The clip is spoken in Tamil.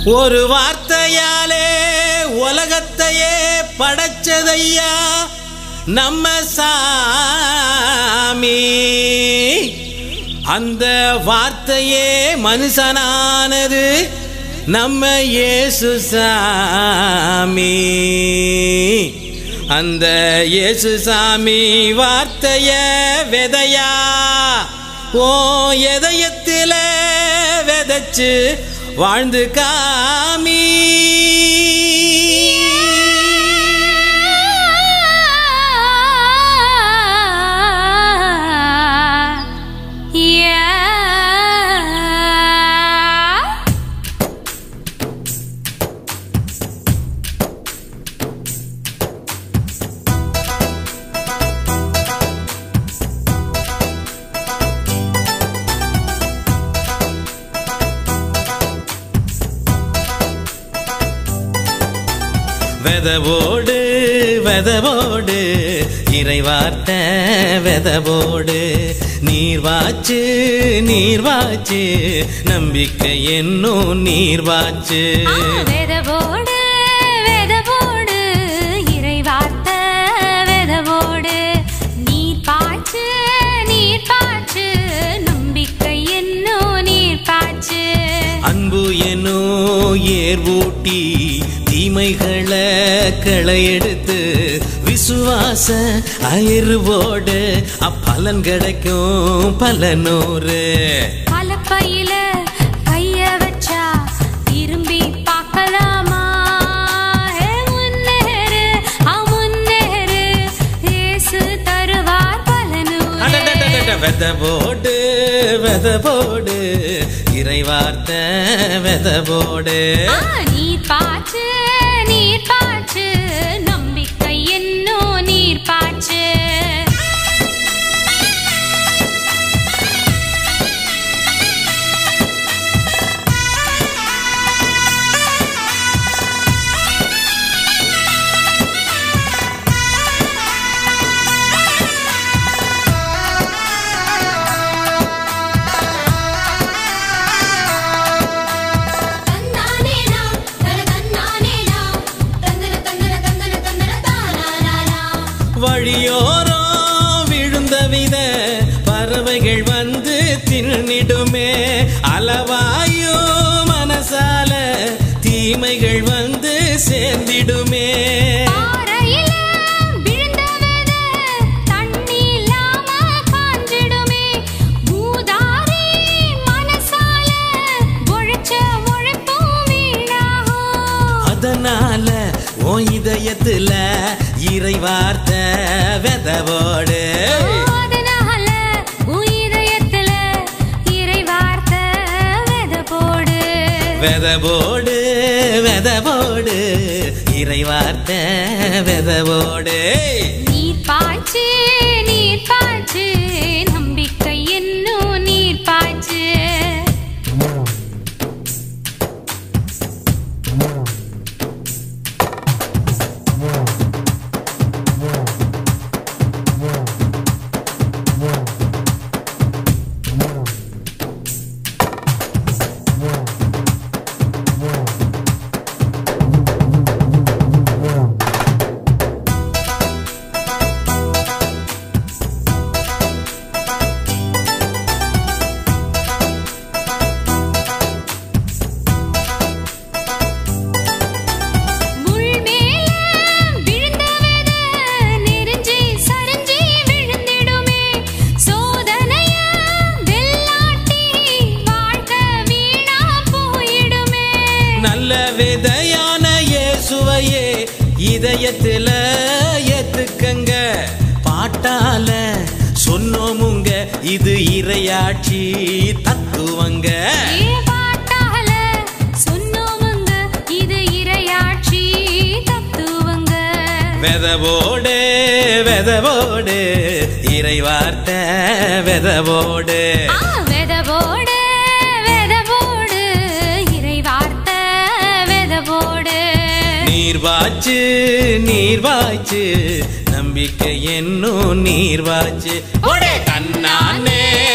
ஒரு வார்த்தையாலே உலகத்தையே படைச்சதையா நம்ம சாமி அந்த வார்த்தையே மனுஷனானது நம்ம இயேசு சாமி அந்த இயேசு சாமி வார்த்தைய விதையா ஓ எதயத்தில விதைச்சு வாழ்ந்து காமி Yeah. வெதவோடு வெதவோடு இறைவார்த்த வெதவோடு நீர்வாச்சு நீர்வாச்சு நம்பிக்கை என்னும் நீர்வாச்சு ஆ, வெதவோடு வெதவோடு இறைவார்த்த வெதவோடு நீர் பாய்ச்சு நீர் பாய்ச்சு நம்பிக்கை என்னோ நீர் பாய்ச்சு அன்பு என்னோ ஏர் ஊட்டி தீமைகளை களையெடுத்து விசுவாச அயர்வோடு அப்பலன் கிடைக்கும் பலனூறு கலப்பையில கைய வச்சா திரும்பி பார்க்கலாமா ஏ, முன்னேறு ஆ, முன்னேறு இயேசு தருவார் பலனூறு அடடடடட, வெதவோடு வெதவோடு இறைவார்த்த வெதவோடு ஆ, நீர் பாய்ச்சு நீர் பாய்ச்சு நம்பிக்கை என்னோ நீர் பாய்ச்சு தன்னானேனா தன தன்னானேனா தந்தன தந்தன தந்தன தந்தன தானானானா வழியோரம் விழுந்த வித பறவைகள் வந்து தின்னிடுமே அளவாயோ மனசால தீமைகள் வந்து சேர்ந்திடுமே பாறையில விழுந்த விதை தண்ணி இல்லாம காஞ்சிடுமே பூதாரி மனசால உழைச்ச உழைப்பும் வீணாகும் அதனால ஓ இதயத்துல இறை வார்த்தை வெதவோடு அதனால உன் இதயத்துல இறை வார்த்தை விதை போடு வெதவோடு வெதவோடு இறை வார்த்தை வெதவோடு நீர் பாய்ச்சு நீர் பாய்ச்சு நம்பிக்கை என்னும் நீர் பாய்ச்சு முள் மேல விழுந்த விதை நெருஞ்சி சரிஞ்சி விழுந்திடுமே சோதனைய வெல்லாட்டி வாழ்க்கை வீணா போயிடுமே நல்ல விதையான இயேசுவையே இதயத்துல ஏத்துக்கங்க பாட்டால சொன்னோமுங்க இது இறையாட்சி தத்துவங்க ஏ பாட்டால சொன்னோமுங்க இது இறையாட்சி தத்துவங்க வெதவோடு வெதவோடு இறை வார்த்தை வெதவோடு ஆ, வெதவோடு வெதவோடு இறை வார்த்தை வெதவோடு நீர் வாச்சு நீர் வாச்சு நம்பிக்கை என்னும் நீர் வாச்சு தன்னானே